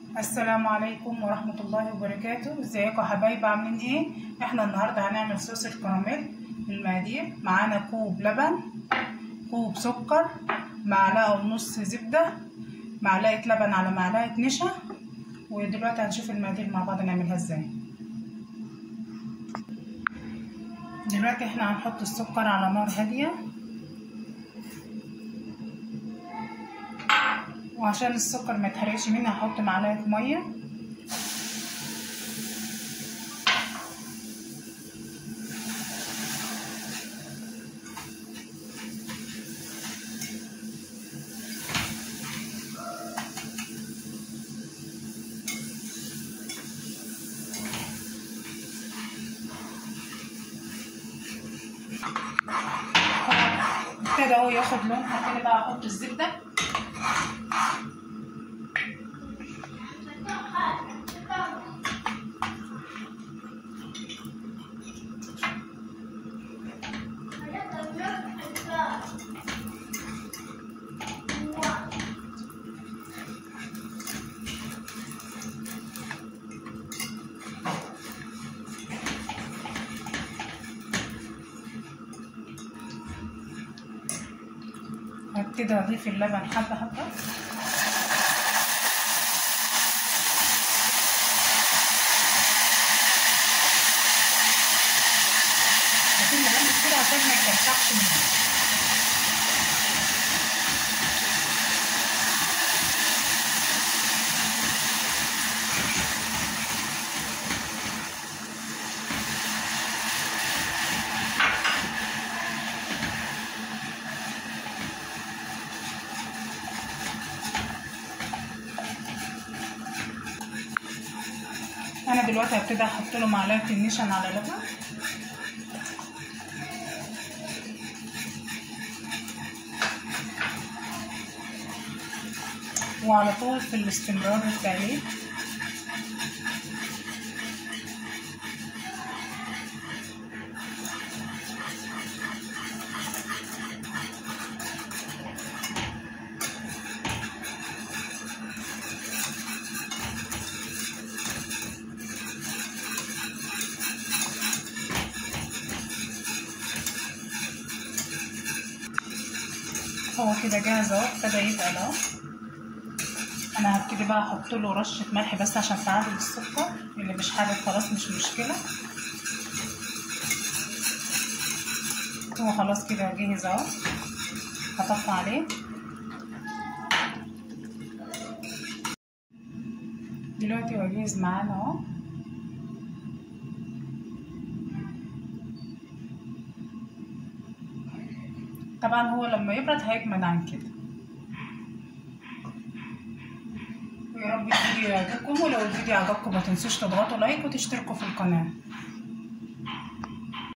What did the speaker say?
السلام عليكم ورحمة الله وبركاته ازيكم يا حبايبي عاملين ايه احنا النهاردة هنعمل صوص الكراميل المقادير معانا كوب لبن كوب سكر معلقة ونص زبدة معلقة لبن على معلقة نشا ودلوقتي هنشوف المقادير مع بعض نعملها ازاي دلوقتي احنا هنحط السكر على نار هادية وعشان السكر ما يتحرقش مني هحط معلقه ميه ابتدى اهو ياخد لون هبتدي بقى احط الزبده هبتدي اضيف اللبن حبه حبه بكون مغمس كده عشان ما يكلكعش مني انا دلوقتي هبتدي احط له معلقه النشا على لبن وعلى طول في الاستمرار بالتقليب هو كده جاهز اهو ابتدى يتقل اهو انا هبتدي بقى احط له رشه ملح بس عشان تعادل السكر اللي مش حابب خلاص مش مشكله هو خلاص كده جاهز اهو هطفي عليه دلوقتي هو جاهز معانا اهو طبعا هو لما يبرد هيجمد عن كده ويا رب الفيديو يعجبكم ولو الفيديو عجبكم ما تنسوش تضغطوا لايك وتشتركوا في القناه